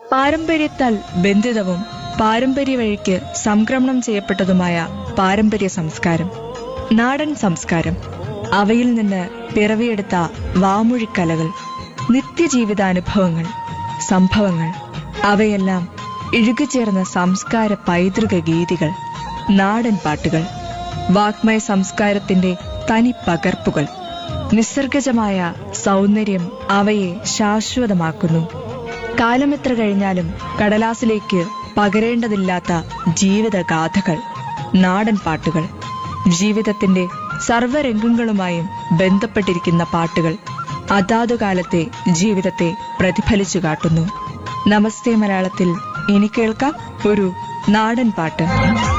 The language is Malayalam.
പാരമ്പര്യത്താൽ ബന്ധിതവും പാരമ്പര്യ വഴിക്ക് സംക്രമണം ചെയ്യപ്പെട്ടതുമായ പാരമ്പര്യ സംസ്കാരം നാടൻ സംസ്കാരം അവയിൽ നിന്ന് പിറവിയെടുത്ത വാമൊഴിക്കലകൾ നിത്യജീവിതാനുഭവങ്ങൾ സംഭവങ്ങൾ അവയെല്ലാം ഇഴുകിച്ചേർന്ന സംസ്കാര പൈതൃക ഗീതികൾ നാടൻ പാട്ടുകൾ വാഗ്മയ സംസ്കാരത്തിന്റെ തനി പകർപ്പുകൾ നിസ്സർഗജമായ സൗന്ദര്യം അവയെ ശാശ്വതമാക്കുന്നു കാലമെത്ര കഴിഞ്ഞാലും കടലാസിലേക്ക് പകരേണ്ടതില്ലാത്ത ജീവിതഗാഥകൾ നാടൻ പാട്ടുകൾ ജീവിതത്തിന്റെ സർവ്വരംഗങ്ങളുമായും ബന്ധപ്പെട്ടിരിക്കുന്ന പാട്ടുകൾ അതാതു കാലത്തെ ജീവിതത്തെ പ്രതിഫലിച്ചു കാട്ടുന്നു നമസ്തേ മലയാളത്തിൽ ഇനി കേൾക്കാം ഒരു നാടൻ പാട്ട്